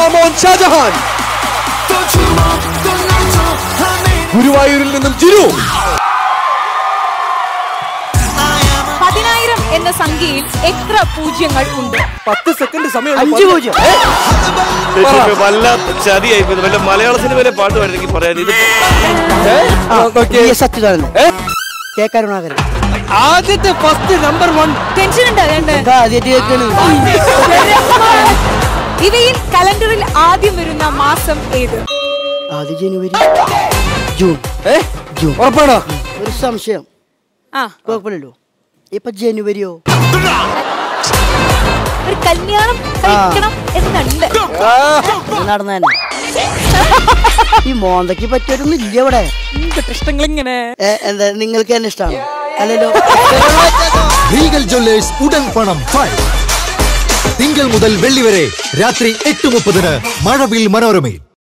മോൻ ഷാജഹാൻ ഗുരുവായൂരിൽ നിന്നും ജിനു പതിനായിരം എന്ന സംഖ്യയിൽ എത്ര പൂജ്യങ്ങൾ ഉണ്ട് പത്ത് സെക്കൻഡ് സമയം അഞ്ച് പൂജ്യം ദൈവമേ, വല്ലാത്ത ചതിയായി പോയി വല്ല മലയാള സിനിമയിലെ പാട്ട് വരുന്നെങ്കിൽ പറയാൻ ഇത് സത്യതാണ് കേക്കാരുണാകരൻ ആദ്യത്തെ ഫസ്റ്റ് നമ്പർ വൺ ടെൻഷൻ ഉണ്ട് അതുകൊണ്ട് ആദ്യമായിട്ട് കേൾക്കാണ് ഇവയിൽ കലണ്ടറിൽ ആദ്യം വരുന്ന മാസം ഏത് ആദ്യ ജനുവരി ജൂൺ ജൂൺ ഉറപ്പാണോ ഒരു സംശയം ആ കുഴപ്പമില്ലല്ലോ ഇപ്പൊ ജനുവരിയോ ഒരു കല്യാണം കഴിക്കണം എന്നുണ്ട് ഇത് നടന്ന തന്നെ ഈ മോന്തയ്ക്ക് പറ്റിയൊരൊന്നും ഇല്ല ഇവിടെ പ്രശ്നങ്ങൾ ഇങ്ങനെ ഏ, എന്താ നിങ്ങൾക്ക് എന്നെ ഇഷ്ടമാണ് അല്ലല്ലോ റീഗൽ ജ്വല്ലേഴ്സ് ഉടൻ പണം ഫൈവ് തിങ്കൾ മുതൽ വെള്ളി വരെ രാത്രി എട്ട് മുപ്പതിന് മഴവിൽ മനോരമയിൽ